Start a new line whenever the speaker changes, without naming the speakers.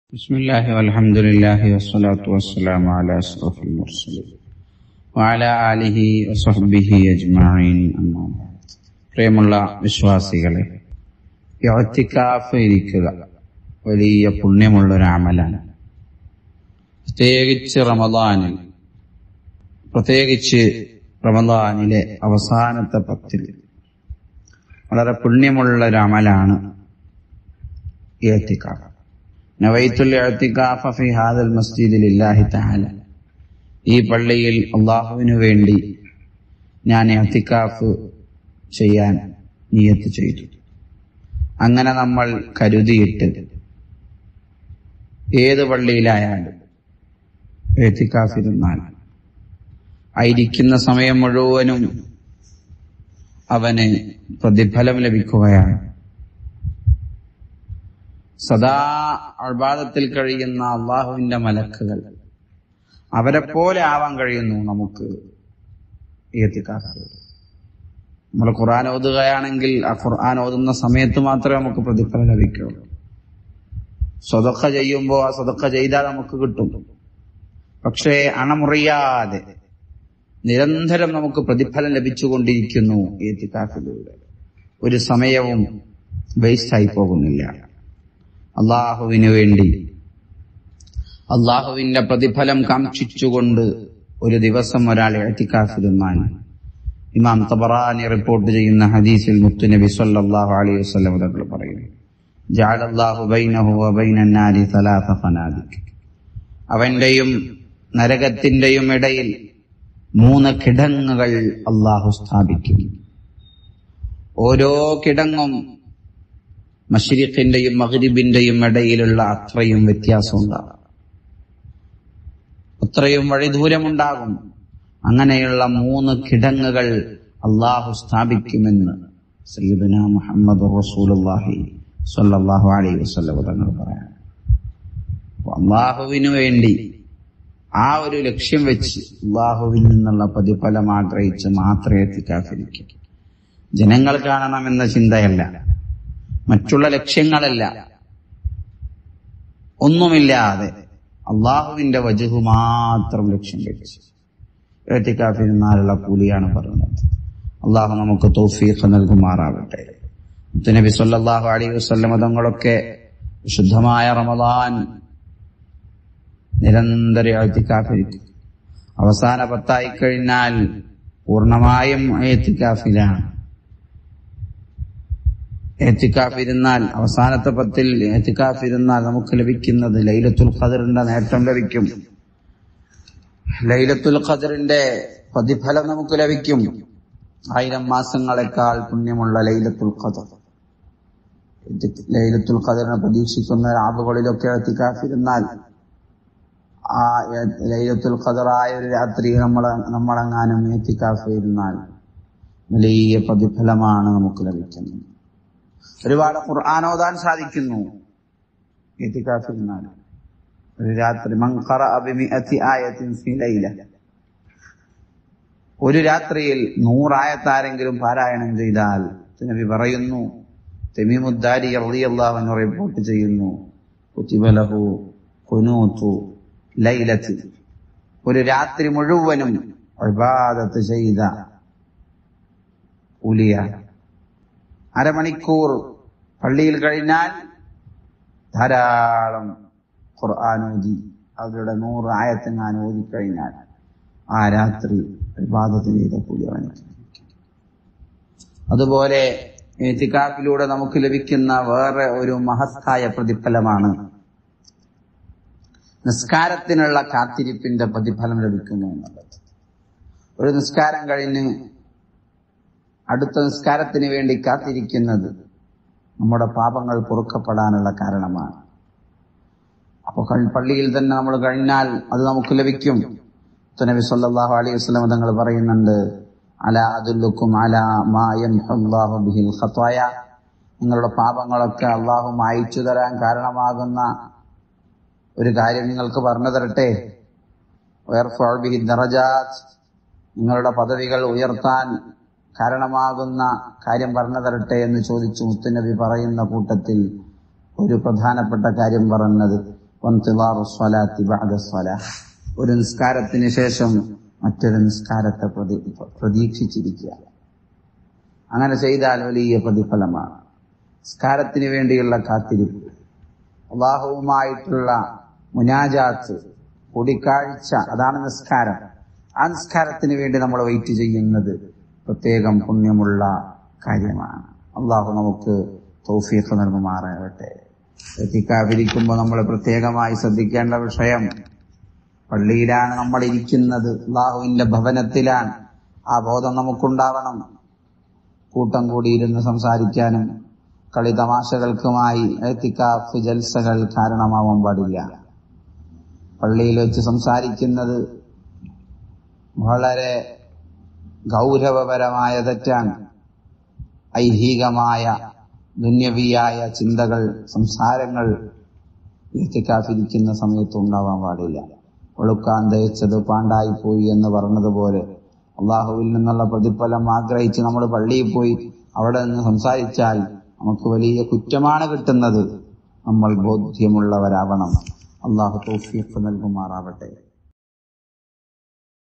بسم الله والحمد لله والصلاة والسلام على أشرف المرسلين وعلى آله وصحبه أجمعين أما بعد പ്രിയമുള്ള വിശ്വാസികളെ ഇഅ്തികാഫ് ഇരിക്കുക വലിയ പുണ്യമുള്ള ഒരു അമലാണ് പ്രത്യേകിച്ച് റമദാനിൽ പ്രത്യേകിച്ച് റമദാനിലെ അവസാനത്തെ പത്തിൽ വളരെ പുണ്യമുള്ള ഒരു അമലാണ് ഇഅ്തികാഫ് നവൈത്തുൽ ഇഅ്തികാഫ ഫി ഹാദൽ മസ്ജിദ് ലില്ലാഹി തആല ഈ പള്ളിയിൽ അള്ളാഹുവിനു വേണ്ടി ഞാൻ ഇഅ്തികാഫ് ചെയ്യാൻ നിയത്ത് ചെയ്തു അങ്ങനെ നമ്മൾ കരുതിയിട്ട് ഏത് പള്ളിയിലായാലും എത്തിക്കാഫിരുന്നാൽ ആയിരിക്കുന്ന സമയം മുഴുവനും അവന് പ്രതിഫലം ലഭിക്കുകയാണ് സദാ അർബാദത്തിൽ കഴിയുന്ന അള്ളാഹുവിന്റെ മലക്കുകൾ അവരെ പോലെ ആവാൻ കഴിയുന്നു നമുക്ക് ഏത്തിക്കാഫിലൂടെ നമ്മൾ ഖുർആൻ ഓതുകയാണെങ്കിൽ ആ ഖുർആൻ ഓതുന്ന സമയത്ത് മാത്രമേ നമുക്ക് പ്രതിഫലം ലഭിക്കുള്ളൂ സ്വതക്ക ചെയ്യുമ്പോൾ ആ സ്വതക്ക ചെയ്താൽ നമുക്ക് കിട്ടും പക്ഷേ അണമുറിയാതെ നിരന്തരം നമുക്ക് പ്രതിഫലം ലഭിച്ചുകൊണ്ടിരിക്കുന്നു ഏത്തിക്കാഫിലൂടെ ഒരു സമയവും വേസ്റ്റായി പോകുന്നില്ല അള്ളാഹുവിന് വേണ്ടി അള്ളാഹുവിന്റെ പ്രതിഫലം കാക്ഷിച്ചുകൊണ്ട് ഒരു ദിവസം ഒരാൾ എത്തിക്കാഫിരുന്നാൽ ഇമാം തബറാനി റിപ്പോർട്ട് ചെയ്യുന്ന ഹദീസിൽ മുത്തുനബി സല്ലല്ലാഹു അലൈഹി വസല്ലം തങ്ങൾ പറയുന്നു ജഅലല്ലാഹു ബൈനഹു വബൈന നാരി സലാസ ഫനാദിക് അവന്റെയും നരകത്തിന്റെയും ഇടയിൽ മൂന്ന് കിടങ്ങുകൾ അള്ളാഹു സ്ഥാപിക്കും ഓരോ കിടങ്ങും മഷരിഖിന്റെയും മഗ്രിബിന്റെയും ഇടയിലുള്ള അത്രയും വ്യത്യാസമുണ്ടാകും അത്രയും വഴിദൂരമുണ്ടാകും അങ്ങനെയുള്ള മൂന്ന് കിടങ്ങുകൾ അള്ളാഹു സ്ഥാപിക്കുമെന്ന് സയ്യിദുന മുഹമ്മദ് റസൂലുള്ളാഹി സ്വല്ലല്ലാഹു അലൈഹി വസല്ലം തങ്ങൾ പറയാം അള്ളാഹുവിനു വേണ്ടി ആ ഒരു ലക്ഷ്യം വെച്ച് അള്ളാഹുവിൽ നിന്നുള്ള പ്രതിഫലം ആഗ്രഹിച്ച് മാത്രമേ എത്തിക്കാഫിരിക്കും ജനങ്ങൾ കാണണമെന്ന ചിന്തയല്ല മറ്റുള്ള ലക്ഷ്യങ്ങളല്ല ഒന്നുമില്ലാതെ അള്ളാഹുവിന്റെ വജുഹു മാത്രം ലക്ഷ്യം വെച്ച് എത്തിക്കാഫിരുന്നാലുള്ള കൂലിയാണ് പറയുന്നത് അള്ളാഹു നമുക്ക് തൗഫീഖ് നൽകുമാറാവട്ടെ നബി സല്ലല്ലാഹു അലൈഹി വസല്ലം തങ്ങളൊക്കെ ശുദ്ധമായ റമദാൻ നിരന്തരം എത്തിക്കാഫിരിക്കും അവസാന പത്തായി കഴിഞ്ഞാൽ പൂർണ്ണമായും എത്തിക്കാഫിലാണ് എത്തിക്കാഫിരുന്നാൽ അവസാനത്തെ പത്തിൽ എത്തിക്കാഫിരുന്നാൽ നമുക്ക് ലഭിക്കുന്നത് ലൈലത്തുൽ ഖദറിന്റെ നേട്ടം ലഭിക്കും ലൈലത്തുൽ ഖദറിന്റെ പ്രതിഫലം നമുക്ക് ലഭിക്കും ആയിരം മാസങ്ങളെക്കാൾ പുണ്യമുള്ള ലൈലത്തുൽ ഖദർ ലൈലത്തുൽ ഖദറിനെ പ്രതീക്ഷിക്കുന്ന ആളുകളിലൊക്കെ എത്തിക്കാഫിരുന്നാൽ ആ ലൈലത്തുൽ ഖദറായ ഒരു രാത്രി നമ്മൾ നമ്മളെങ്ങാനും എത്തിക്കാഫിരുന്നാൽ വലിയ പ്രതിഫലമാണ് നമുക്ക് ലഭിക്കുന്നത് ഒരുപാട് ഖുർആൻ ഓതാൻ സാധിക്കുന്നു എത്തിക്കാഫിരുന്നാൽ ഒരു രാത്രി മങ്കറ അഭിമിഅത്തി ആയത്തിൻ ഫി ലൈല ഒരു രാത്രിയിൽ നൂറായത്താരെങ്കിലും പാരായണം ചെയ്താൽ നബി പറയുന്നു തെമീമുദ്ദാരി റളിയല്ലാഹു റിപ്പോർട്ട് ചെയ്യുന്നു കുത്തിബലഹു ഖുനൂതു ലൈലത്തിൽ ഒരു രാത്രി മുഴുവനും ഇബാദത്ത് ചെയ്ത കൂലിയാണ് അരമണിക്കൂർ പള്ളിയിൽ കഴിഞ്ഞാൽ ധാരാളം ഖുർആാനോദി അവരുടെ നൂറ് ആയത്തെങ്ങാൻ ഓതിക്കഴിഞ്ഞാൽ ആ രാത്രി വിവാദത്തിന് ചെയ്ത കൂലി അവനിക്ക് അതുപോലെ ഏത്തിക്കാപ്പിലൂടെ നമുക്ക് ലഭിക്കുന്ന വേറെ ഒരു മഹത്തായ പ്രതിഫലമാണ് നിസ്കാരത്തിനുള്ള കാത്തിരിപ്പിന്റെ പ്രതിഫലം ലഭിക്കുന്നു എന്നുള്ളത് ഒരു നിസ്കാരം കഴിഞ്ഞ് അടുത്ത നിസ്കാരത്തിന് വേണ്ടി കാത്തിരിക്കുന്നത് നമ്മുടെ പാപങ്ങൾ പൊറുക്കപ്പെടാനുള്ള കാരണമാണ് അപ്പോൾ പള്ളിയിൽ തന്നെ നമ്മൾ കഴിഞ്ഞാൽ അത് നമുക്ക് ലഭിക്കും നബി സല്ലല്ലാഹു അലൈഹി വസല്ലം തങ്ങൾ പറയുന്നുണ്ട് അല അതുല്ലുക്കും അല മായം ബിഹിൽ ഖത്തായ നിങ്ങളുടെ പാപങ്ങളൊക്കെ അള്ളാഹു മായിച്ചു തരാൻ കാരണമാകുന്ന ഒരു കാര്യം നിങ്ങൾക്ക് പറഞ്ഞു തരട്ടെ ബിഹി ദറജാത്ത് നിങ്ങളുടെ പദവികൾ ഉയർത്താൻ കാരണമാകുന്ന കാര്യം പറഞ്ഞു തരട്ടെ എന്ന് ചോദിച്ചു മുത്തുനബി പറയുന്ന കൂട്ടത്തിൽ ഒരു പ്രധാനപ്പെട്ട കാര്യം പറഞ്ഞത് വന്തിളാറു സ്വലാത്തി ബഅദ സ്വലാഹ് ഒരു നിസ്കാരത്തിന് ശേഷം മറ്റൊരു നിസ്കാരത്തെ പ്രതി പ്രതീക്ഷിച്ചിരിക്കുക അങ്ങനെ ചെയ്താൽ വലിയ പ്രതിഫലമാണ് നിസ്കാരത്തിന് വേണ്ടിയുള്ള കാത്തിരിപ്പ് അള്ളാഹുവുമായിട്ടുള്ള മുനാജാത്ത് കൂടിക്കാഴ്ച അതാണ് നിസ്കാരം ആ നിസ്കാരത്തിന് വേണ്ടി നമ്മൾ വെയിറ്റ് ചെയ്യുന്നത് പ്രത്യേകം പുണ്യമുള്ള കാര്യമാണ് അള്ളാഹു നമുക്ക് തൗഫീഖ് നൽകുമാറാകട്ടെ എത്തിക്കാതിരിക്കുമ്പോൾ നമ്മൾ പ്രത്യേകമായി ശ്രദ്ധിക്കേണ്ട വിഷയം പള്ളിയിലാണ് നമ്മൾ ഇരിക്കുന്നത് അള്ളാഹുവിന്റെ ഭവനത്തിലാണ് ആ ബോധം നമുക്കുണ്ടാവണം കൂട്ടം കൂടിയിരുന്ന് സംസാരിക്കാനും കളി തമാശകൾക്കുമായി എത്തിക്കാഫ് ജൽസകൾ കാരണമാവാൻ പാടില്ല പള്ളിയിൽ വെച്ച് സംസാരിക്കുന്നത് വളരെ ഗൗരവപരമായ തെറ്റാണ് ഐഹികമായ ദുന്യവിയായ ചിന്തകൾ സംസാരങ്ങൾ എത്തിക്കാത്തിരിക്കുന്ന സമയത്ത് ഉണ്ടാവാൻ പാടില്ല ഒളുക്കാൻ തേച്ചത് പാണ്ടായി പോയി എന്ന് പറഞ്ഞതുപോലെ അള്ളാഹുവിൽ നിന്നുള്ള പ്രതിഫലം ആഗ്രഹിച്ച് നമ്മൾ പള്ളിയിൽ പോയി അവിടെ നിന്ന് സംസാരിച്ചാൽ നമുക്ക് വലിയ കുറ്റമാണ് കിട്ടുന്നത് നമ്മൾ ബോധ്യമുള്ളവരാവണം അള്ളാഹു തൗഫീഖ് നൽകുമാറാവട്ടെ